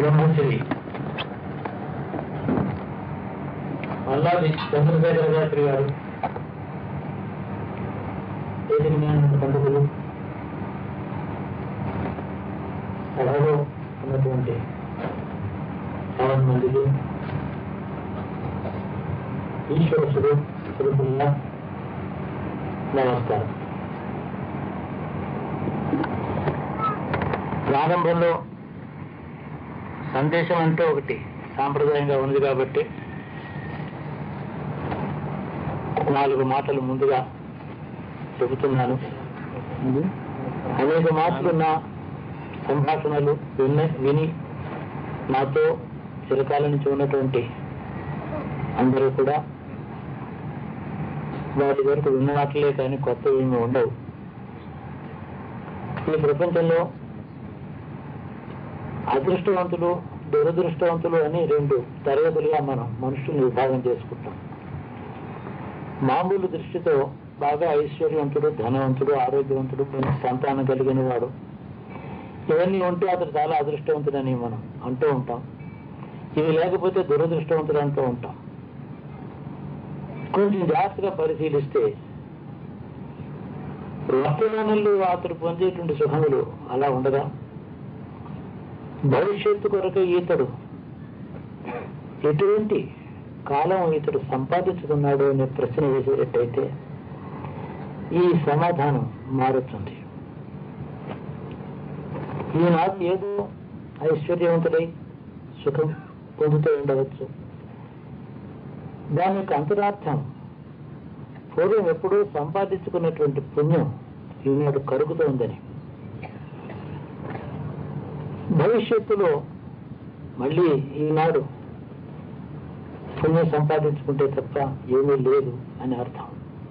బ్రహ్మశ్రీ మల్లాది చంద్రశేఖర శాస్త్రి గారు వేదిక మీద ఉన్న పండితులు సభలో ఉన్నటువంటి పవన్ మందికి ఈశ్వరసుడు సురుకుల్లా నమస్కారం ప్రారంభంలో సందేశం అంటే ఒకటి సాంప్రదాయంగా ఉంది కాబట్టి నాలుగు మాటలు ముందుగా చెబుతున్నాను అనేక మాటలున్న సంభాషణలు విన్న విని నాతో చిరకాల నుంచి ఉన్నటువంటి అందరూ కూడా వాటి వరకు విన్న మాటలే కానీ కొత్త ఏమి ఉండవు ఈ ప్రపంచంలో అదృష్టవంతులు దురదృష్టవంతులు అని రెండు తరగతులుగా మనం మనుషుల్ని విభాగం చేసుకుంటాం మామూలు దృష్టితో బాగా ఐశ్వర్యవంతుడు ధనవంతుడు ఆరోగ్యవంతుడు మంచి సంతానం కలిగిన వాడు ఇవన్నీ ఉంటే అతను చాలా అదృష్టవంతుడని మనం అంటూ ఉంటాం ఇవి లేకపోతే దురదృష్టవంతుడు అంటూ ఉంటాం కొంచెం జాగ్రత్తగా పరిశీలిస్తే వర్తమానంలో అతడు పొందేటువంటి సుఖములు అలా ఉండగా భవిష్యత్తు కొరకు ఈతడు ఎటువంటి కాలం ఇతడు సంపాదించుకున్నాడు అనే ప్రశ్న వేసేటట్టయితే ఈ సమాధానం మారుతుంది ఈనాడు ఏదో ఐశ్వర్యవంతుడై సుఖం పొందుతూ ఉండవచ్చు దాని యొక్క అంతరార్థం పూర్వం ఎప్పుడూ సంపాదించుకున్నటువంటి పుణ్యం ఈనాడు కరుగుతోందని భవిష్యత్తులో మళ్ళీ ఈనాడు పుణ్యం సంపాదించుకుంటే తప్ప ఏమీ లేదు అని అర్థం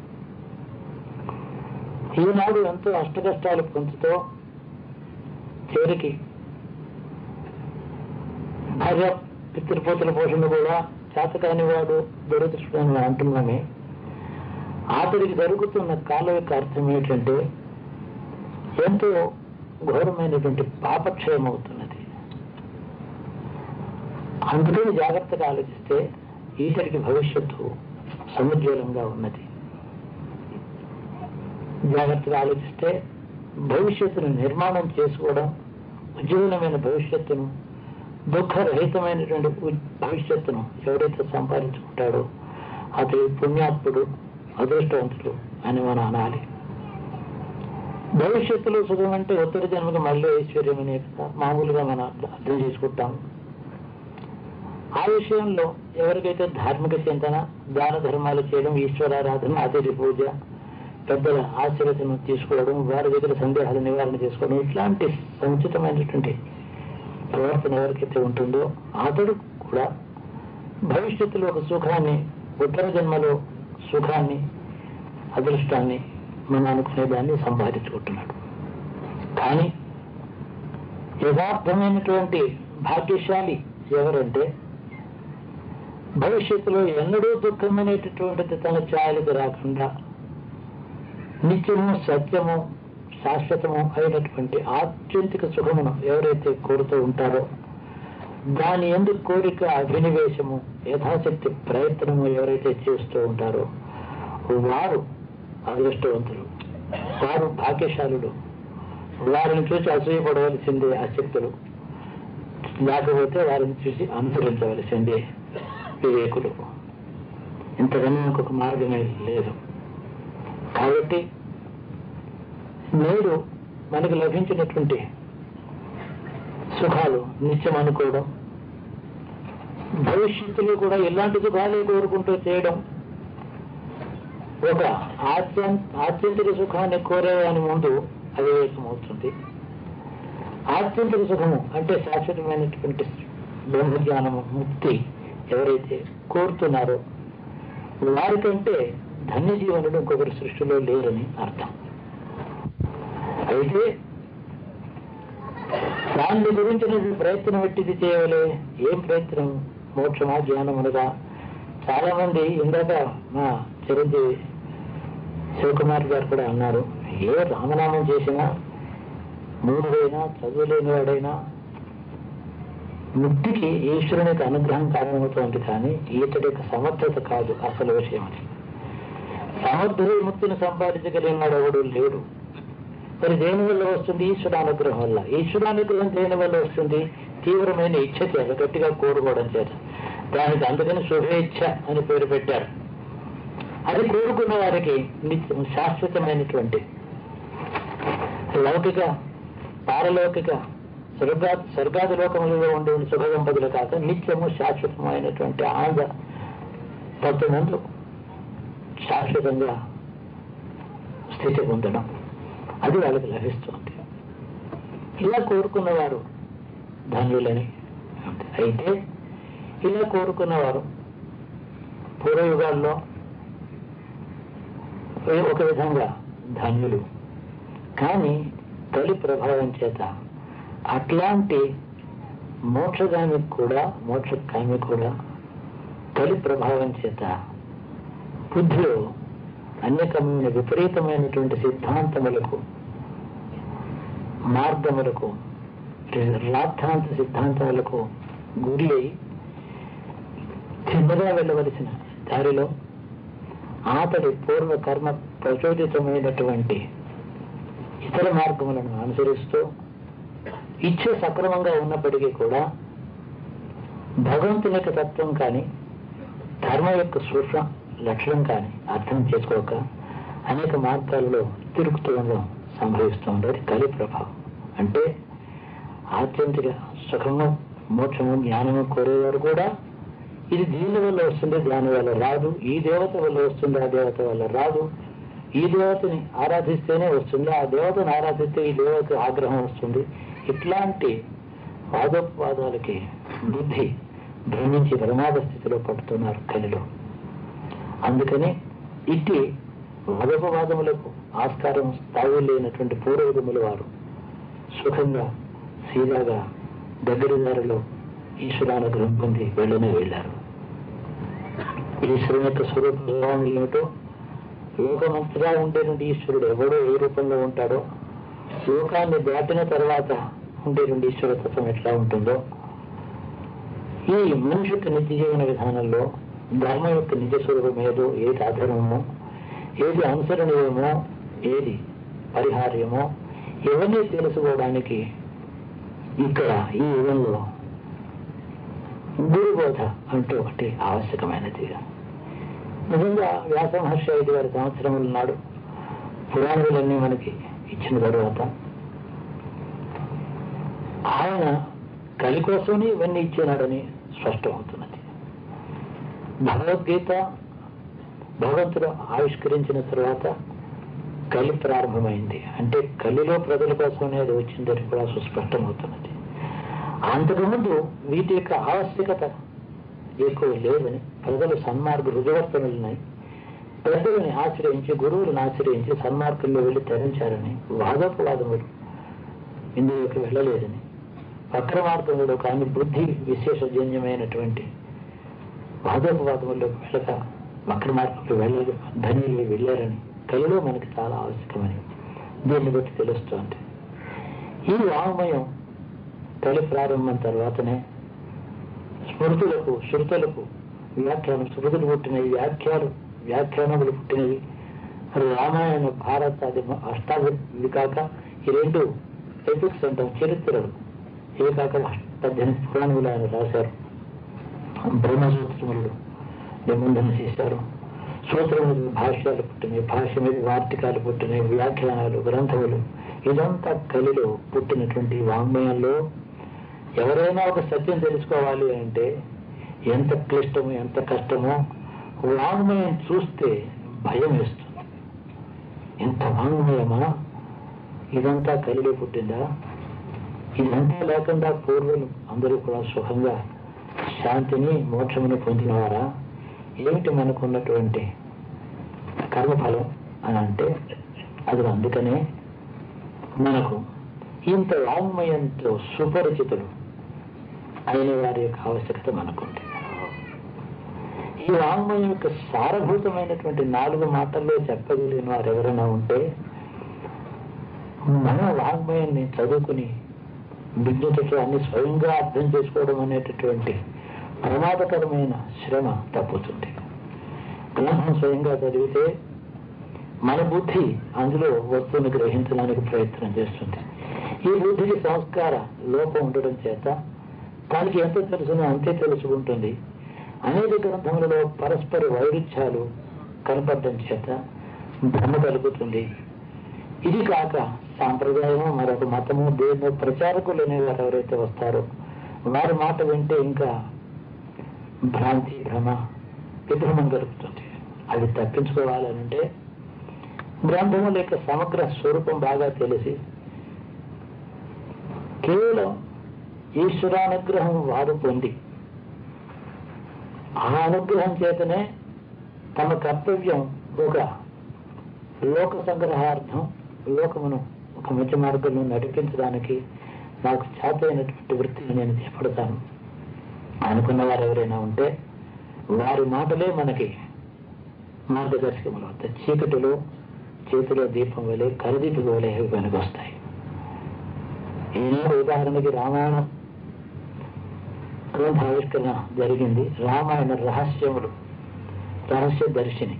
ఈనాడు ఎంతో అష్టకష్టాలు పొందుతో చివరికి భార్య పితృపోతుల పోషణ కూడా చేతకాని వాడు దురదృష్టం అంటున్నామే అతడికి జరుగుతున్న కాలం యొక్క అర్థం ఏంటంటే ఎంతో ఘోరమైనటువంటి పాపక్షయం అవుతున్నది అందుకని జాగ్రత్తగా ఆలోచిస్తే ఈతడికి భవిష్యత్తు సముజ్వలంగా ఉన్నది జాగ్రత్తగా ఆలోచిస్తే భవిష్యత్తును నిర్మాణం చేసుకోవడం ఉజ్వలమైన భవిష్యత్తును దుఃఖరహితమైనటువంటి ఉ- భవిష్యత్తును ఎవరైతే సంపాదించుకుంటాడో అతడి పుణ్యాత్ముడు అదృష్టవంతుడు అని మనం అనాలి భవిష్యత్తులో సుఖం అంటే ఉత్తర జన్మకు మళ్ళీ ఐశ్వర్యం అనే కదా మామూలుగా మనం అర్థం చేసుకుంటాం ఆ విషయంలో ఎవరికైతే ధార్మిక చింతన దాన ధర్మాలు చేయడం ఈశ్వరారాధన అతిథి పూజ పెద్దల ఆశీర్వచనం తీసుకోవడం వారి దగ్గర సందేహాలు నివారణ చేసుకోవడం ఇట్లాంటి సముచితమైనటువంటి ప్రవర్తన ఎవరికైతే ఉంటుందో అతడు కూడా భవిష్యత్తులో ఒక సుఖాన్ని ఉత్తర జన్మలో సుఖాన్ని అదృష్టాన్ని మనం అనుకునే దాన్ని సంపాదించుకుంటున్నాడు కానీ యథార్థమైనటువంటి భాగ్యశాలి ఎవరంటే భవిష్యత్తులో ఎన్నడూ దుఃఖమైనటువంటిది తన ఛాయలకు రాకుండా నిత్యము సత్యము శాశ్వతము అయినటువంటి ఆత్యంతిక సుఖమును ఎవరైతే కోరుతూ ఉంటారో దాని ఎందుకు కోరిక అభినివేశము యథాశక్తి ప్రయత్నము ఎవరైతే చేస్తూ ఉంటారో వారు అదృష్టవంతులు వారు భాగ్యశాలులు వారిని చూసి అసూయపడవలసిందే అశక్తులు లేకపోతే వారిని చూసి అనుసరించవలసిందే వివేకులు ఇంతకన్నా ఇంకొక మార్గమే లేదు కాబట్టి నేడు మనకు లభించినటువంటి సుఖాలు నిత్యం అనుకోవడం భవిష్యత్తులో కూడా ఇలాంటి సుఖాలే కోరుకుంటూ చేయడం ఒక ఆత్యం ఆత్యంతిక సుఖాన్ని కోరేవాని ముందు అవివేకం అవుతుంది ఆత్యంతిక సుఖము అంటే శాశ్వతమైనటువంటి బ్రహ్మజ్ఞానము ముక్తి ఎవరైతే కోరుతున్నారో వారికంటే ధన్య జీవనుడు ఇంకొకరి సృష్టిలో లేరని అర్థం అయితే దాని గురించిన ప్రయత్నం పెట్టిది చేయవలే ఏం ప్రయత్నం మోక్షమా జ్ఞానమునగా చాలా మంది ఇందాక మా చిరంజీవి శివకుమార్ గారు కూడా అన్నారు ఏ రామనామం చేసినా మూడువైనా చదువులేని వాడైనా ముక్తికి ఈశ్వరుని యొక్క అనుగ్రహం కారణమవుతోంది కానీ ఈతడి యొక్క సమర్థత కాదు అసలు విషయం అది సమర్థుడు ముక్తిని సంపాదించగలిగినాడు ఎవడు లేడు మరి దేని వల్ల వస్తుంది ఈశ్వర అనుగ్రహం వల్ల ఈశ్వర అనుగ్రహం దేని వల్ల వస్తుంది తీవ్రమైన ఇచ్ఛ చేత గట్టిగా కోరుకోవడం చేత దానికి అందుకని శుభేచ్ఛ అని పేరు పెట్టారు అది కోరుకున్న వారికి నిత్యం శాశ్వతమైనటువంటి లౌకిక పారలౌకిక స్వర్గా స్వర్గాది లోకములలో ఉండే శుభ సంపదలు కాక నిత్యము శాశ్వతమైనటువంటి ఆనంద తత్వనందు శాశ్వతంగా స్థితి పొందడం అది వాళ్ళకి లభిస్తుంది ఇలా కోరుకున్నవారు ధన్యులని అయితే ఇలా కోరుకున్నవారు పూర్వయుగాల్లో ఒక విధంగా ధన్యులు కానీ తొలి ప్రభావం చేత అట్లాంటి మోక్షగామి కూడా మోక్షకామి కూడా తొలి ప్రభావం చేత బుద్ధిలో అనేకమైన విపరీతమైనటువంటి సిద్ధాంతములకు మార్గములకు రాద్ధాంత సిద్ధాంతాలకు గురి అయి చిన్నగా వెళ్ళవలసిన దారిలో అతడి పూర్వ కర్మ ప్రచోదితమైనటువంటి ఇతర మార్గములను అనుసరిస్తూ ఇచ్చ సక్రమంగా ఉన్నప్పటికీ కూడా భగవంతుని యొక్క తత్వం కానీ ధర్మ యొక్క సూక్ష్మ లక్షణం కానీ అర్థం చేసుకోక అనేక మార్గాలలో తిరుగుతూ ఉండడం సంభవిస్తూ ఉండేది కలి ప్రభావం అంటే ఆత్యంతిక సుఖము మోక్షము జ్ఞానము కోరేవారు కూడా ఇది దీని వల్ల వస్తుంది దాని వల్ల రాదు ఈ దేవత వల్ల వస్తుంది ఆ దేవత వల్ల రాదు ఈ దేవతని ఆరాధిస్తేనే వస్తుంది ఆ దేవతను ఆరాధిస్తే ఈ దేవత ఆగ్రహం వస్తుంది ఇట్లాంటి వాదోపవాదాలకి బుద్ధి భ్రమించి ప్రమాద స్థితిలో పడుతున్నారు కలిలో అందుకని ఇట్టి వాదోపవాదములకు ఆస్కారం స్థాయి లేనటువంటి పూర్వవిధముల వారు సుఖంగా సీదాగా దగ్గరి దారిలో ఈశ్వరానుగ్రహం పొంది వెళ్ళనే వెళ్ళారు ఈశ్వరుని యొక్క స్వరూపం ఏమిటో లోకమంతగా ఉండేటువంటి ఈశ్వరుడు ఎవడో ఏ రూపంలో ఉంటాడో లోకాన్ని దాటిన తర్వాత ఉండేటువంటి ఈశ్వర తత్వం ఎట్లా ఉంటుందో ఈ మనిషి యొక్క నిత్య జీవన విధానంలో ధర్మం యొక్క నిజ స్వరూపం ఏదో ఏది ఆధారమో ఏది అనుసరణీయమో ఏది పరిహార్యమో ఇవన్నీ తెలుసుకోవడానికి ఇక్కడ ఈ యుగంలో గురుబోధ అంటూ ఒకటి ఆవశ్యకమైనది నిజంగా వ్యాస మహర్షి ఐదు వారి సంవత్సరముల నాడు పురాణాలన్నీ మనకి ఇచ్చిన తరువాత ఆయన కలి కోసమే ఇవన్నీ ఇచ్చినాడని స్పష్టమవుతున్నది భగవద్గీత భగవంతుడు ఆవిష్కరించిన తర్వాత కలి ప్రారంభమైంది అంటే కలిలో ప్రజల కోసమే అది వచ్చిందని కూడా సుస్పష్టమవుతున్నది అంతకుముందు వీటి యొక్క ఆవశ్యకత ఎక్కువ లేదని ప్రజలు సన్మార్గ రుజువర్తనులున్నాయి పెద్దలని ఆశ్రయించి గురువులను ఆశ్రయించి సన్మార్గంలో వెళ్ళి తరించారని వాదోపవాదములు ఇందులోకి వెళ్ళలేదని వక్ర మార్గంలో కానీ బుద్ధి విశేషజన్యమైనటువంటి వాదోపవాదముల్లోకి వెళ్ళక వక్ర మార్గంలో వెళ్ళదు ధనియులు వెళ్ళారని కలిలో మనకి చాలా ఆవశ్యకమని దీన్ని బట్టి తెలుస్తోంది ఈ వాంగ్మయం తొలి ప్రారంభం తర్వాతనే స్మృతులకు శృతులకు వ్యాఖ్యానం శృతులు పుట్టినవి వ్యాఖ్యాలు వ్యాఖ్యానములు పుట్టినవి రామాయణ భారత అది అష్టావి కాక ఈ రెండు ఎపిక్స్ అంటాం చరిత్రలు ఇవి కాక పద్దెనిమిది పురాణములు ఆయన రాశారు బ్రహ్మసూత్రములు నిబంధన చేశారు సూత్రములు భాష్యాలు పుట్టినవి భాష్య మీద వార్తికాలు పుట్టినవి వ్యాఖ్యానాలు గ్రంథములు ఇదంతా కలిలో పుట్టినటువంటి వాంగ్మయంలో ఎవరైనా ఒక సత్యం తెలుసుకోవాలి అంటే ఎంత క్లిష్టమో ఎంత కష్టమో వాంగ్మయం చూస్తే భయం వేస్తుంది ఎంత వాంగ్మయమా ఇదంతా కలిలో పుట్టిందా ఇదంతా లేకుండా పూర్వులు అందరూ కూడా సుఖంగా శాంతిని మోక్షమును పొందినవారా ఏమిటి మనకున్నటువంటి కర్మఫలం అని అంటే అది అందుకనే మనకు ఇంత వాంగ్మయంతో సుపరిచితులు అయిన వారి యొక్క ఆవశ్యకత మనకుంది ఈ వాంగ్మయం యొక్క సారభూతమైనటువంటి నాలుగు మాటల్లో చెప్పగలిగిన వారు ఎవరైనా ఉంటే మన వాంగ్మయాన్ని చదువుకుని విజ్ఞతతో అన్ని స్వయంగా అర్థం చేసుకోవడం అనేటటువంటి ప్రమాదకరమైన శ్రమ తప్పుతుంది గ్రంథం స్వయంగా చదివితే మన బుద్ధి అందులో వస్తువుని గ్రహించడానికి ప్రయత్నం చేస్తుంది ఈ బుద్ధికి సంస్కార లోపం ఉండడం చేత దానికి ఎంత తెలుసునో అంతే తెలుసుకుంటుంది అనేక గ్రంథములలో పరస్పర వైరుధ్యాలు కనపడడం చేత భ్రమ కలుగుతుంది ఇది కాక సాంప్రదాయము మరొక మతము దేన్నో ప్రచారకులు అనేవారు ఎవరైతే వస్తారో వారి మాట వింటే ఇంకా భ్రాంతి భ్రమ విభ్రమం కలుగుతుంది అది తప్పించుకోవాలనంటే గ్రంథముల యొక్క సమగ్ర స్వరూపం బాగా తెలిసి కేవలం ఈశ్వరానుగ్రహం వారు పొంది ఆ అనుగ్రహం చేతనే తమ కర్తవ్యం ఒక లోక సంగ్రహార్థం లోకమును ఒక మంచి మార్గంలో నడిపించడానికి నాకు చేతైనటువంటి వృత్తిని నేను చేపడతాను అనుకున్న వారు ఎవరైనా ఉంటే వారి మాటలే మనకి మార్గదర్శకములు అవుతాయి చీకటిలో చేతిలో దీపం వలె కరదీపం వలె అవి పనికొస్తాయి ఈనాడు ఉదాహరణకి రామాయణం గ్రంథ ఆవిష్కరణ జరిగింది రామాయణ రహస్యములు రహస్య దర్శిని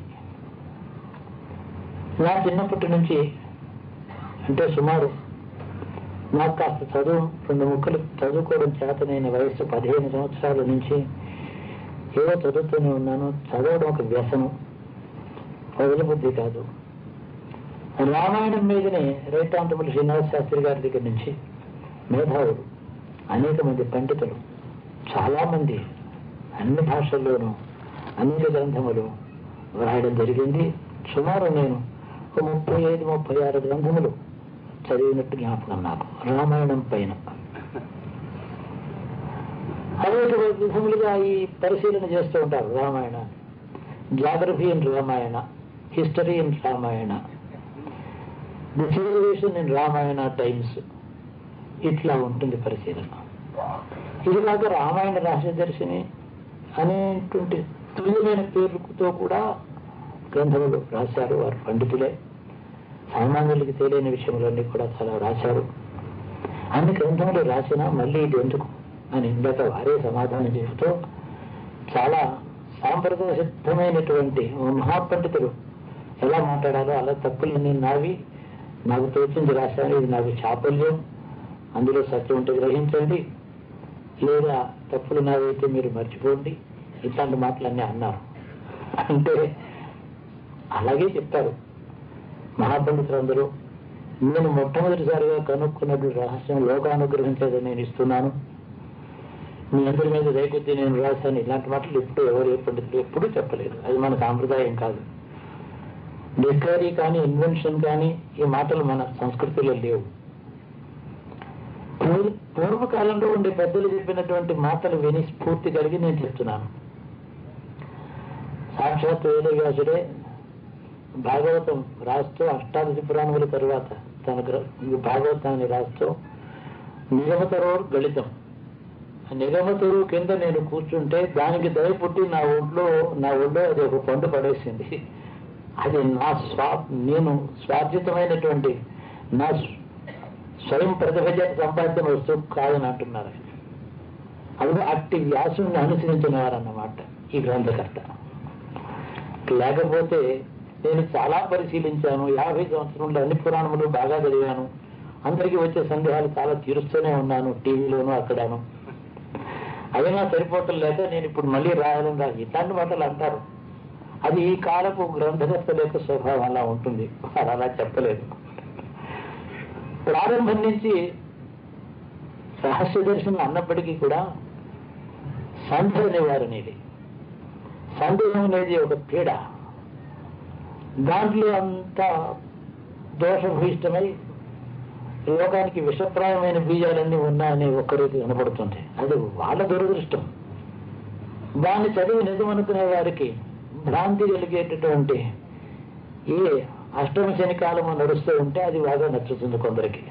నా చిన్నప్పటి నుంచి అంటే సుమారు నాకు కాస్త చదువు రెండు ముక్కలు చదువుకోవడం చేతనైన వయసు పదిహేను సంవత్సరాల నుంచి ఏదో చదువుతూనే ఉన్నాను చదవడం ఒక వ్యసనం వదిలి బుద్ధి కాదు రామాయణం మీదనే రైతాంతములు శ్రీనివాస శాస్త్రి గారి దగ్గర నుంచి మేధావులు అనేక మంది పండితులు చాలా మంది అన్ని భాషల్లోనూ అనేక గ్రంథములు వ్రాయడం జరిగింది సుమారు నేను ఒక ముప్పై ఐదు ముప్పై ఆరు గ్రంథములు చదివినట్టు జ్ఞాపకం నాకు రామాయణం పైన అనేక విధములుగా ఈ పరిశీలన చేస్తూ ఉంటారు Ramayana geography in Ramayana history in Ramayana the civilization in Ramayana times ఇట్లా ఉంటుంది పరిశీలన ఇది కాక రామాయణ రహస్యదర్శిని అనేటువంటి తుల్యమైన పేర్లతో కూడా గ్రంథములు రాశారు వారు పండితులే సామాన్యులకి తెలియని విషయములన్నీ కూడా చాలా రాశారు అన్ని గ్రంథములు రాసినా మళ్ళీ ఇది ఎందుకు అని ఇందాక వారే సమాధానం చెబుతూ చాలా సాంప్రదాయ సిద్ధమైనటువంటి ఓ మహాపండితులు ఎలా మాట్లాడాలో అలా తప్పులన్నీ నావి నాకు తోచింది రాశాను ఇది నాకు చాపల్యం అందులో సత్యం ఉంటే గ్రహించండి లేదా తప్పులు నావైతే మీరు మర్చిపోండి ఇట్లాంటి మాటలన్నీ అన్నారు అంటే అలాగే చెప్తారు మహాపండితులందరూ నేను మొట్టమొదటిసారిగా కనుక్కున్నటువంటి రహస్యం లోకానుగ్రహం చేత నేను ఇస్తున్నాను మీ అందరి మీద రేకొద్ది నేను రాశాను ఇలాంటి మాటలు ఎప్పుడు ఎవరు ఏ పండితులు ఎప్పుడూ చెప్పలేదు అది మన సాంప్రదాయం కాదు డిస్కవరీ కానీ ఇన్వెన్షన్ కానీ ఈ మాటలు మన సంస్కృతిలో లేవు పూర్- పూర్వకాలంలో ఉండే పెద్దలు చెప్పినటువంటి మాటలు విని స్ఫూర్తి కలిగి నేను చెప్తున్నాను సాక్షాత్ వేదవ్యాసుడే భాగవతం రాస్తూ అష్టాదశ పురాణముల తరువాత తన గ్ర- ఈ భాగవతాన్ని రాస్తూ నిగమతరోర్ గళితం ఆ నిగమతరు కింద నేను కూర్చుంటే దానికి దయ పుట్టి నా ఒంట్లో నా ఒళ్ళో అది ఒక పండు పడేసింది అది నా స్వా నేను స్వార్జితమైనటువంటి నా స్వ- స్వయం ప్రతిభ చేత సంపాదించిన వస్తువు కాదని అంటున్నారు ఆయన. అది అట్టి వ్యాసుని అనుసరించిన వారన్నమాట ఈ గ్రంథకర్త లేకపోతే నేను చాలా పరిశీలించాను యాభై సంవత్సరంలో అన్ని పురాణములు బాగా చదివాను అందరికీ వచ్చే సందేహాలు చాలా తీరుస్తూనే ఉన్నాను టీవీలోను అక్కడను అయినా సరిపోవటం లేక నేను ఇప్పుడు మళ్ళీ రాయాలని రా ఇట్లాంటి మాటలు అంటారు అది ఈ కాలపు గ్రంథకర్తల యొక్క స్వభావం అలా ఉంటుంది వారు అలా చెప్పలేదు ప్రారంభం నుంచి రహస్య దర్శనం అన్నప్పటికీ కూడా సంధ నివారణది సందేహం అనేది ఒక పీడ దాంట్లో అంత దోషభూయిష్టమై లోకానికి విషప్రాయమైన బీజాలన్నీ ఉన్నాయని ఒక్కరికి కనపడుతుంది అది వాళ్ళ దురదృష్టం దాన్ని చదివి నిజమనుకునే వారికి భ్రాంతి కలిగేటటువంటి ఏ అష్టమ శని కాలము నడుస్తూ ఉంటే అది బాగా నచ్చుతుంది కొందరికి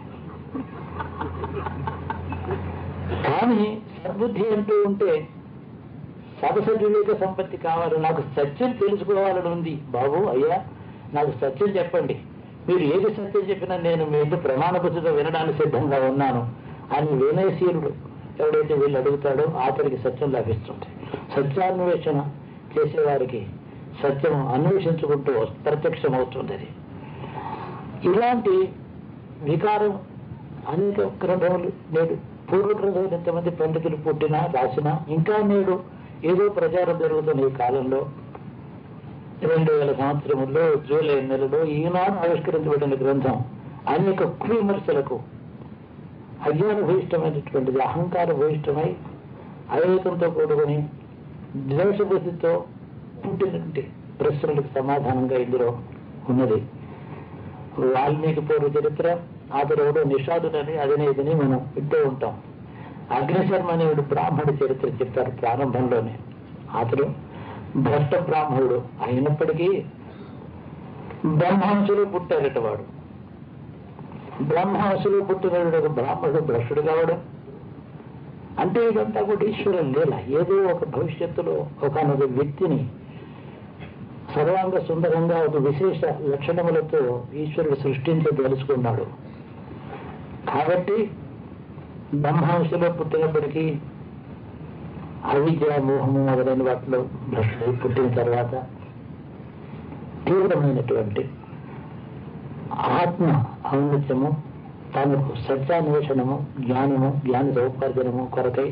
కానీ సద్బుద్ధి అంటూ ఉంటే సదసద్ వివేక సంపత్తి కావాలి నాకు సత్యం తెలుసుకోవాలని ఉంది బాబు అయ్యా నాకు సత్యం చెప్పండి మీరు ఏది సత్యం చెప్పినా నేను మీ ఇంటి ప్రమాణబుద్ధితో వినడానికి సిద్ధంగా ఉన్నాను అని వినయశీలుడు ఎవడైతే వీళ్ళు అడుగుతాడో అతడికి సత్యం లభిస్తుంది సత్యాన్వేషణ చేసేవారికి సత్యం అన్వేషించుకుంటూ ప్రత్యక్షమవుతుంది అది ఇలాంటి వికారం అనేక గ్రంథములు నేడు పూర్వ గ్రంథాలు ఎంతమంది పండితులు పుట్టినా రాసినా ఇంకా నేడు ఏదో ప్రచారం జరుగుతున్న ఈ కాలంలో రెండు వేల సంవత్సరములో జూలై నెలలో ఈనాడు ఆవిష్కరించబడిన గ్రంథం అనేక కువిమర్శలకు అజ్ఞాన భూయిష్టమైనటువంటిది అహంకార భూయిష్టమై అవివేకంతో కూడుకొని ద్వేషబుద్ధితో పుట్టినటువంటి ప్రశ్నలకు సమాధానంగా ఇందులో ఉన్నది వాల్మీకి పూర్వ చరిత్ర అతడు నిషాదుడని అదని ఇదని మనం వింటూ ఉంటాం అగ్నిశర్మ అనేవాడు బ్రాహ్మణ చరిత్ర చెప్పారు ప్రారంభంలోనే అతడు భ్రష్ట బ్రాహ్మణుడు అయినప్పటికీ బ్రహ్మాంశులు పుట్టారట వాడు బ్రహ్మాంశులు పుట్టినటువంటి ఒక బ్రాహ్మణుడు భ్రష్టుడు కావడం అంటే ఇదంతా కూడా ఈశ్వరం లీల ఏదో ఒక భవిష్యత్తులో ఒకనొక వ్యక్తిని సర్వాంగ సుందరంగా ఒక విశేష లక్షణములతో ఈశ్వరుడు సృష్టించదలుచుకున్నాడు కాబట్టి బ్రహ్మాంశలో పుట్టినప్పటికీ అవిద్య మోహము మొదలైన వాటిలో భ్రష్టుడు పుట్టిన తర్వాత తీవ్రమైనటువంటి ఆత్మ ఔన్నత్యము తనకు సత్యాన్వేషణము జ్ఞానము జ్ఞాన సౌపార్జనము కొరకై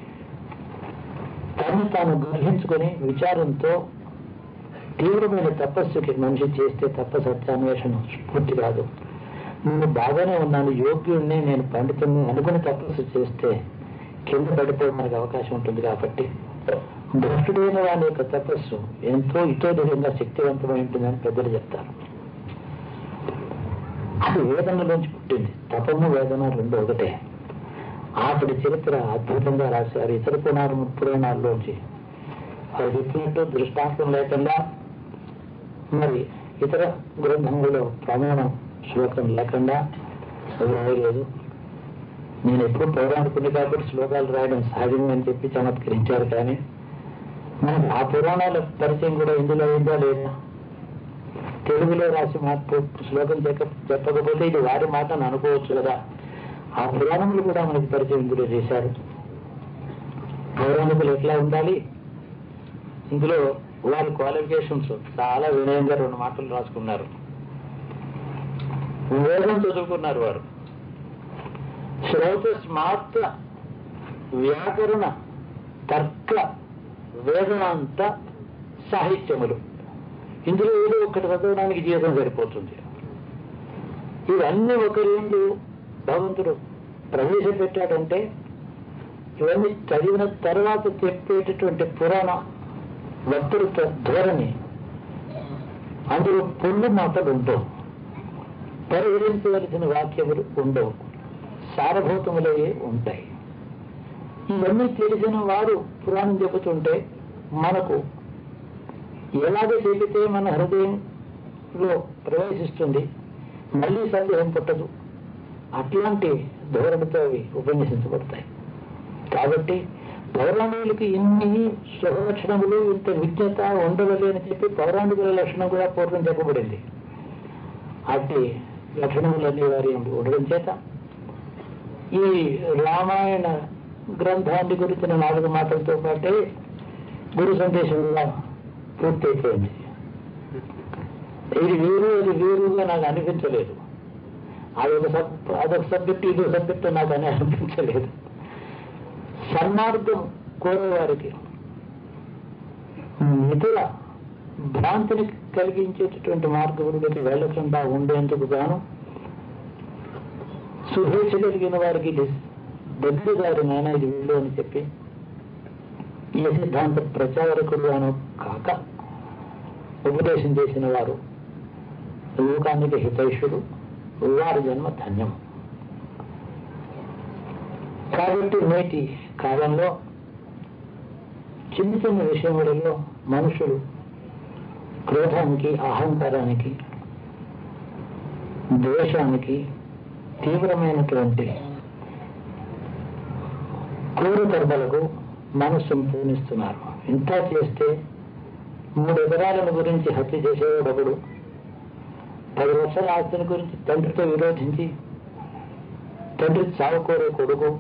తను తాను గ్రహించుకొని విచారంతో తీవ్రమైన తపస్సుకి మనిషి చేస్తే తప్ప సత్యాన్వేషణ పూర్తి కాదు నేను బాగానే ఉన్నాను యోగ్యుడిని నేను పండితుడిని అనుకుని తపస్సు చేస్తే కింద పడిపోవడానికి అవకాశం ఉంటుంది కాబట్టి భ్రష్టుడైన వాని యొక్క తపస్సు ఎంతో ఇతోధికంగా శక్తివంతమై ఉంటుందని పెద్దలు చెప్తారు అది వేదనలోంచి పుట్టింది తపము వేదన రెండు ఒకటే అతడి చరిత్ర అద్భుతంగా రాశారు ఇతర పురాణ పురాణాల్లోంచి అది చెప్పినట్టు దృష్టాంతం లేకుండా మరి ఇతర గ్రంథంలో ప్రమాణం శ్లోకం లేకుండా రాయలేదు నేను ఎప్పుడు పౌరాణికుని కాబట్టి శ్లోకాలు రాయడం సహజమే అని చెప్పి చమత్కరించారు కానీ మనకు ఆ పురాణాల పరిచయం కూడా ఇందులో ఉందా లేదా తెలుగులో రాసి మాట శ్లోకం చెప్ప చెప్పకపోతే ఇది వారి మాట అని అనుకోవచ్చు కదా ఆ పురాణములు కూడా మనకి పరిచయం ఇందులో చేశారు పౌరాణికులు ఎట్లా ఉండాలి ఇందులో వారి క్వాలిఫికేషన్స్ చాలా వినయంగా రెండు మాటలు రాసుకున్నారు వేదం చదువుకున్నారు వారు శ్రౌత స్మార్త వ్యాకరణ తర్క వేదాంత సాహిత్యములు ఇందులో ఏదో ఒకటి చదవడానికి జీవితం సరిపోతుంది ఇవన్నీ ఒకరేందు భగవంతుడు ప్రవేశపెట్టాడంటే ఇవన్నీ చదివిన తర్వాత చెప్పేటటువంటి పురాణ వక్తృత్వ ధోరణి అందులో పొల్లు మాటలు ఉండవు పరిహరించవలసిన వాక్యములు ఉండవు సారభూతములయ్యే ఉంటాయి ఇవన్నీ తెలిసిన వారు పురాణం చెబుతుంటే మనకు ఎలాగ చెబితే మన హృదయంలో ప్రవేశిస్తుంది మళ్ళీ సందేహం పుట్టదు అట్లాంటి ధోరణితో అవి ఉపన్యసించబడతాయి కాబట్టి పౌరాణికులకి ఇన్ని శుభలక్షణములు ఇంత విజ్ఞత ఉండవలే అని చెప్పి పౌరాణికుల లక్షణం కూడా పూర్వం చెప్పబడింది అట్టి లక్షణములన్నీ వారి ఉండడం చేత ఈ రామాయణ గ్రంథాన్ని గురించిన నాలుగు మాటలతో పాటే గురు సందేశంగా పూర్తయిపోయింది ఇది వేరు అది వేరుగా నాకు అనిపించలేదు అదొక సబ్ అదొక సబ్జెక్ట్ ఇదొక సబ్జెక్ట్ నాకు అని అనిపించలేదు సన్మార్గం కోరేవారికి ఇతర భ్రాంతిని కలిగించేటటువంటి మార్గంలోకి వెళ్ళకుండా ఉండేందుకు గాను సుభేచ్ఛ కలిగిన వారికి ఇది దగ్గర గారి నాయన ఇది వీళ్ళు అని చెప్పి ఈ సిద్ధాంత ప్రచారకులు అను కాక ఉపదేశం చేసిన వారు లోకానికి హితైషుడు వారి జన్మ ధన్యం కాబట్టి నేటి కాలంలో చిన్న చిన్న విషయములలో మనుషులు క్రోధానికి అహంకారానికి ద్వేషానికి తీవ్రమైనటువంటి క్రూరకర్మలకు మనస్సును పూనిస్తున్నారు ఇంత చేస్తే మూడు ఎకరాలను గురించి హత్య చేసేవాడొకడు పది లక్షల ఆస్తిని గురించి తండ్రితో విరోధించి తండ్రి చావుకోరే కొడుకు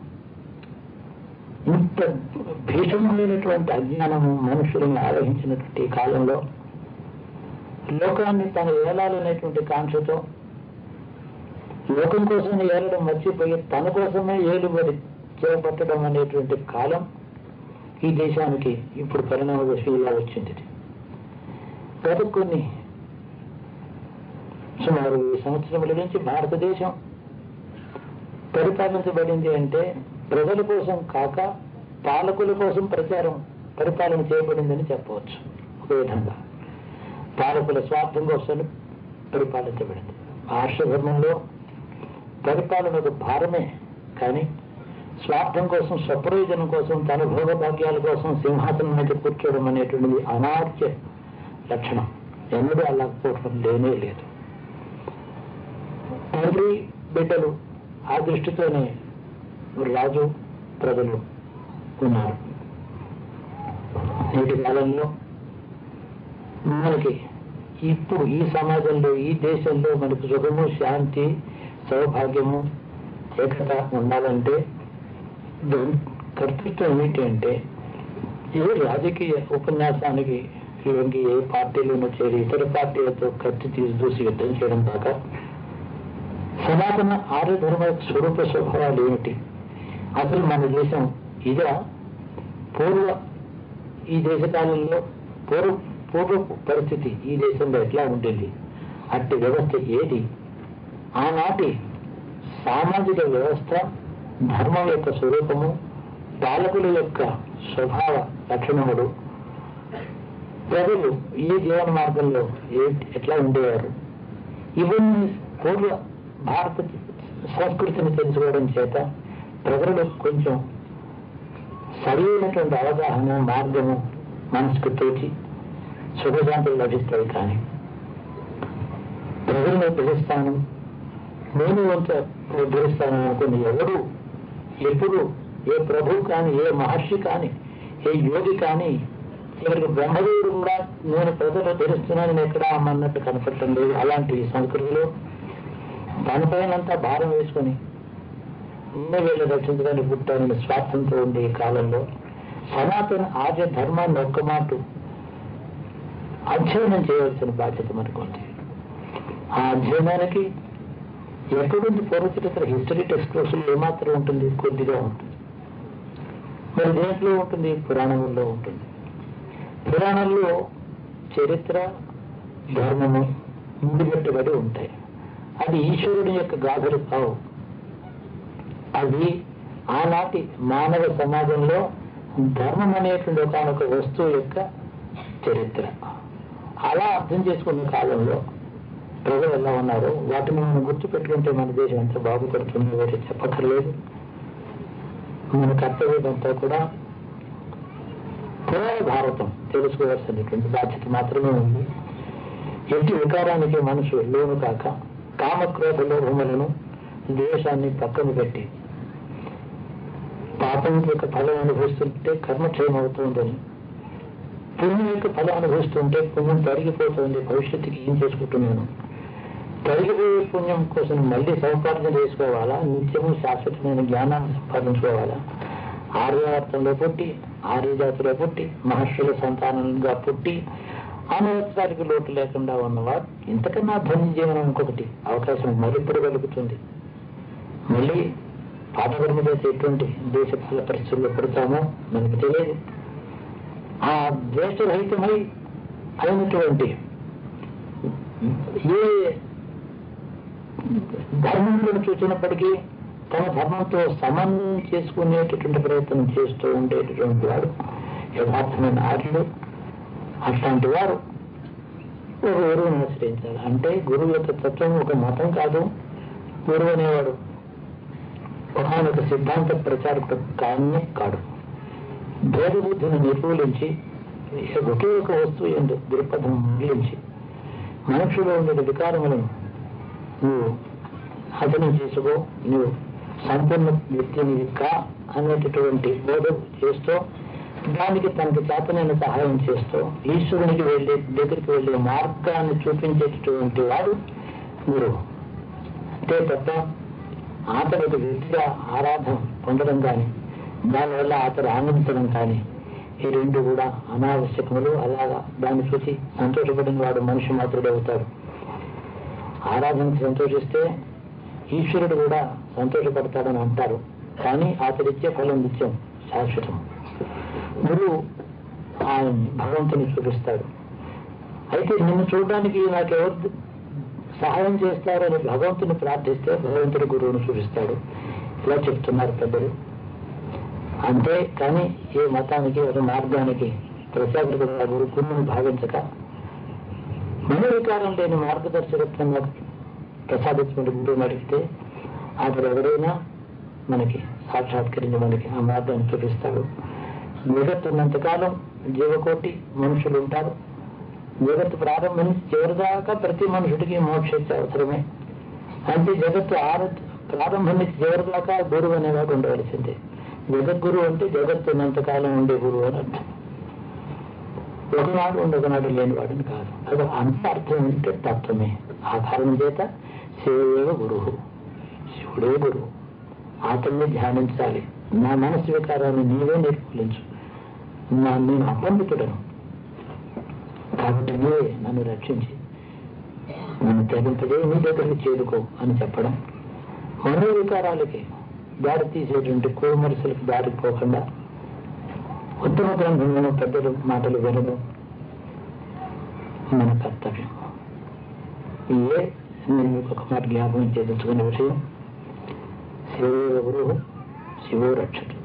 ఇంత భీషణమైనటువంటి అజ్ఞానము మనుషులను ఆవహించినటువంటి ఈ కాలంలో లోకాన్ని తన ఏలాలనేటువంటి కాంక్షతో లోకం కోసం ఏలడం మర్చిపోయి తన కోసమే ఏలుబడి చేపట్టడం అనేటువంటి కాలం ఈ దేశానికి ఇప్పుడు పరిణామ దశ ఇలా వచ్చింది గత కొన్ని సుమారు ఈ సంవత్సరముల నుంచి భారతదేశం పరిపాలించబడింది అంటే ప్రజల కోసం కాక పాలకుల కోసం ప్రచారం పరిపాలన చేయబడిందని చెప్పవచ్చు ఒక విధంగా పాలకుల స్వార్థం కోసం పరిపాలించబడింది ఆర్ష ధర్మంలో పరిపాలన ఒక భారమే కానీ స్వార్థం కోసం స్వప్రయోజనం కోసం తన భోగభాగ్యాల కోసం సింహాసనం మీద కూర్చోవడం అనేటువంటిది అనార్య లక్షణం ఎన్నడూ అలా కూర్చోవడం లేనే లేదు తండ్రి బిడ్డలు ఆ దృష్టితోనే రాజు ప్రజలు ఉన్నారు నేటి కాలంలో మనకి ఇప్పుడు ఈ సమాజంలో ఈ దేశంలో మనకు సుఖము శాంతి సౌభాగ్యము ఏకత ఉండాలంటే దాని కర్తృత్వం ఏమిటి అంటే ఏ రాజకీయ ఉపన్యాసానికి లొంగి ఏ పార్టీలోనూ చేరి ఇతర పార్టీలతో కత్తి తీసి దూసి యుద్ధం చేయడం దాకా సనాతన ఆర్య ధర్మ స్వరూప స్వభావాలు ఏమిటి అసలు మన దేశం ఇదా పూర్వ ఈ దేశ కాలంలో పూర్వ పూర్వ పరిస్థితి ఈ దేశంలో ఎట్లా ఉండేది అట్టి వ్యవస్థ ఏది ఆనాటి సామాజిక వ్యవస్థ ధర్మం యొక్క స్వరూపము పాలకుల యొక్క స్వభావ లక్షణములు ప్రజలు ఈ జీవన మార్గంలో ఏ ఎట్లా ఉండేవారు ఇవన్నీ పూర్వ భారత సంస్కృతిని తెలుసుకోవడం చేత ప్రజలు కొంచెం సరైనటువంటి అవగాహన మార్గము మనసుకు తోచి సుఖశాంతులు లభిస్తాయి కానీ ప్రజలను పిలుస్తాను నేను వంత ఉద్ధరిస్తాను అనుకుని ఎవరు ఎప్పుడు ఏ ప్రభు కానీ ఏ మహర్షి కానీ ఏ యోగి కానీ చివరికి బ్రహ్మదేవుడు కూడా నేను ప్రజలు తెలుస్తున్నానని ఎక్కడ అన్నట్టు కనపడటం లేదు అలాంటి సంస్కృతిలో దానిపైనంతా భారం వేసుకొని ఉన్న వీళ్ళు రక్షించడానికి పుట్టాలని స్వార్థంతో ఉండే ఈ కాలంలో సనాతన ఆర్య ధర్మాన్ని ఒక్క మాట అధ్యయనం చేయవలసిన బాధ్యత మనకు ఉంది ఆ అధ్యయనానికి ఎక్కడుంది పూర్వచరిత్ర హిస్టరీ టెక్స్ట్ బుక్స్ ఏమాత్రం ఉంటుంది కొద్దిగా ఉంటుంది మరి దేంట్లో ఉంటుంది పురాణంలో ఉంటుంది పురాణంలో చరిత్ర ధర్మము ముడిపెట్టబడి ఉంటాయి అది ఈశ్వరుని యొక్క గాథలు కావు అది ఆనాటి మానవ సమాజంలో ధర్మం అనేటువంటి ఒకనొక వస్తువు యొక్క చరిత్ర అలా అర్థం చేసుకున్న కాలంలో ప్రజలు ఎలా ఉన్నారో వాటిని మనం గుర్తుపెట్టుకుంటే మన దేశం ఎంత బాగుపడుతుందో వేరే చెప్పక్కర్లేదు మన కర్తవ్యం అంతా కూడా పురాణ భారతం తెలుసుకోవాల్సినటువంటి బాధ్యత మాత్రమే ఉంది ఎట్టి వికారానికి మనసు లోను కాక కామక్రోధ లోభములను దేశాన్ని పక్కన పెట్టి పాపం యొక్క ఫలం అనుభవిస్తుంటే కర్మక్షయం అవుతుందని పుణ్యం యొక్క ఫలం అనుభవిస్తుంటే పుణ్యం తరిగిపోతుంది భవిష్యత్తుకి ఏం చేసుకుంటున్నాను తరిగిపోయే పుణ్యం కోసం మళ్ళీ సముపార్జన చేసుకోవాలా నిత్యము శాశ్వతమైన జ్ఞానాన్ని సంపాదించుకోవాలా ఆర్యవర్తంలో పుట్టి ఆర్యజాతిలో పుట్టి మహర్షుల సంతానంగా పుట్టి అనవసరానికి లోటు లేకుండా ఉన్నవాడు ఇంతకన్నా ధన్య జీవనం ఇంకొకటి అవకాశం మరిప్పుడు కలుగుతుంది మళ్ళీ పాఠకర్మ చేసే ఎటువంటి దేశ కాల పరిస్థితుల్లో పడతామో మనకు తెలియదు ఆ ద్వేషరహితమై అయినటువంటి ఏ ధర్మంలో చూసినప్పటికీ తన ధర్మంతో సమన్వయం చేసుకునేటటువంటి ప్రయత్నం చేస్తూ ఉండేటటువంటి వాడు యథార్థమైన ఆర్యుడు అట్లాంటి వారు ఒక గురువుని ఆశ్రయించాలి అంటే గురువు యొక్క తత్వం ఒక మతం కాదు గురువు అనేవాడు ఒకనొక సిద్ధాంత ప్రచారకుడు కానే కాడు భేద బుద్ధిని నిర్మూలించి ఒకే ఒక వస్తువు ఎందు దృక్పథం మిగిలించి మనుషులో ఉండే వికారములను నువ్వు హతనం చేసుకో నువ్వు సంపూర్ణ వ్యక్తిని కా అనేటటువంటి బోధ చేస్తూ దానికి తనకి చేతనైన సహాయం చేస్తూ ఈశ్వరునికి వెళ్ళే దగ్గరికి వెళ్ళే మార్గాన్ని చూపించేటటువంటి వాడు గురువు అంతే తప్ప అతడు ఒక వ్యక్తిగా ఆరాధన పొందడం కానీ దానివల్ల అతడు ఆనందించడం కానీ ఈ రెండు కూడా అనావశ్యకములు అలాగా దాన్ని చూసి సంతోషపడిన వాడు మనిషి మాత్రుడే అవుతాడు ఆరాధన సంతోషిస్తే ఈశ్వరుడు కూడా సంతోషపడతాడని అంటారు కానీ అతడిచ్చే ఫలం నిత్యం శాశ్వతం గురువు ఆయన భగవంతుని చూపిస్తాడు అయితే నిన్ను చూడడానికి నాకెవరు సహాయం చేస్తారని భగవంతుని ప్రార్థిస్తే భగవంతుడు గురువును చూపిస్తాడు ఇలా చెప్తున్నారు పెద్దలు అంతే కానీ ఏ మతానికి ఒక మార్గానికి ప్రత్యేకతగా గురుకుని భావించక మనోవికారం లేని మార్గదర్శకత్వంగా ప్రసాదించిన గురువుని అడిగితే అతడు ఎవరైనా మనకి సాక్షాత్కరించి మనకి ఆ మార్గాన్ని చూపిస్తాడు జగత్తు ఉన్నంతకాలం జీవకోటి మనుషులు ఉంటారు జగత్తు ప్రారంభం నుంచి చివరిదాకా ప్రతి మనుషుడికి మోక్షించే అవసరమే అంటే జగత్తు ఆర ప్రారంభం నుంచి చివరిదాకా గురువు అనేవాడు ఉండవలసిందే జగద్గురు అంటే జగత్తు ఉన్నంతకాలం ఉండే గురువు అని అర్థం ఒకనాడు ఉండొకనాడు లేనివాడని కాదు అది అంత అర్థం అంటే తత్వమే ఆ కారణం చేత శివయేవ గురువు శివుడే గురువు అతన్ని ధ్యానించాలి నా మనసు వికారాన్ని నీవే నిర్మూలించు నా నేను అపండితుడను కాబట్టి నీవే నన్ను రక్షించి నన్ను తెగింపజే నీ దగ్గరికి చేరుకో అని చెప్పడం మనో వికారాలకి దారి తీసేటువంటి కోమరసులకు దారి పోకుండా ఉత్తమ గ్రంథంలో పెద్దలు మాటలు వినడం మన కర్తవ్యం ఇదే నేను మీకు ఒక మాట జ్ఞాపకం చేయించుకునే విషయం శివ గురువు శివో రక్షకుడు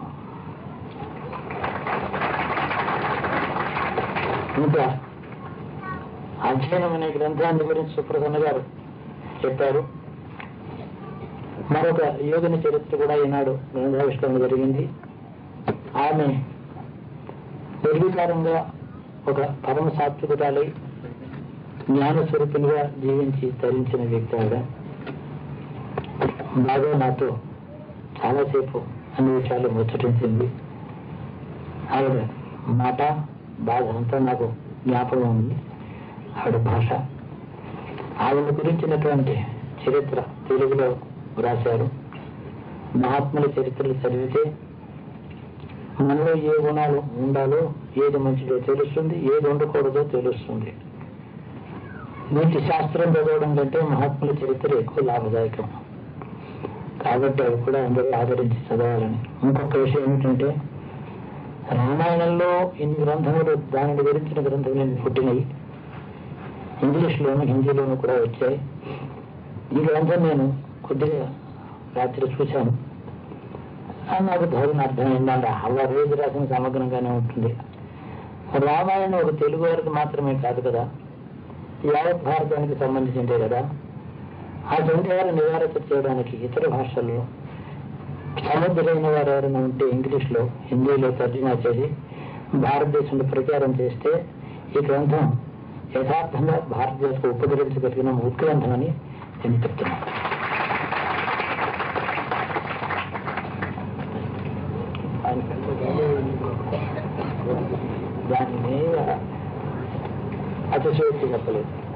ఇంకా అధ్యయనం అనే గ్రంథాన్ని గురించి సుప్రసన్న గారు చెప్పారు మరొక యోగిని చరిత్ర కూడా ఈనాడు గ్రంథావిష్కరణ జరిగింది ఆమె నిర్వికారంగా ఒక పరమ సాత్వికురాలై జ్ఞానస్వరూపినిగా జీవించి తరించిన వ్యక్తి ఆవిడ బాగా నాతో చాలాసేపు అన్ని విషయాలు ముచ్చటించింది ఆవిడ మాట బాధ అంతా నాకు జ్ఞాపకం ఉంది ఆవిడ భాష ఆవిడ గురించినటువంటి చరిత్ర తెలుగులో రాశారు మహాత్ముల చరిత్రలు చదివితే మనలో ఏ గుణాలు ఉండాలో ఏది మంచిదో తెలుస్తుంది ఏది ఉండకూడదో తెలుస్తుంది నీతి శాస్త్రం చదవడం కంటే మహాత్ముల చరిత్ర ఎక్కువ లాభదాయకం కాబట్టి అవి కూడా అందరూ ఆదరించి చదవాలని ఇంకొక విషయం ఏమిటంటే రామాయణంలో ఇన్ని గ్రంథములు దానిని గురించిన గ్రంథములు పుట్టినవి ఇంగ్లీష్లోను హిందీలోను కూడా వచ్చాయి ఈ గ్రంథం నేను కొద్దిగా రాత్రి చూశాను అది నాకు ధోరణ అర్థమైంది అంటే అలా రోజు రాసిన సమగ్రంగానే ఉంటుంది రామాయణం ఒక తెలుగు వారికి మాత్రమే కాదు కదా యావత్ భారతానికి సంబంధించిందే కదా ఆ సందేహాలు నివారణ చేయడానికి ఇతర భాషల్లో సమర్థులైన వారు ఎవరైనా ఉంటే ఇంగ్లీష్లో హిందీలో తర్జుమా చేసి భారతదేశంలో ప్రచారం చేస్తే ఈ గ్రంథం యథార్థంగా భారతదేశకు ఉపకరించగలిగిన ఉత్గ్రంథం అని నేను చెప్తున్నాను దాన్ని అతిశయోక్తి చెప్పలేదు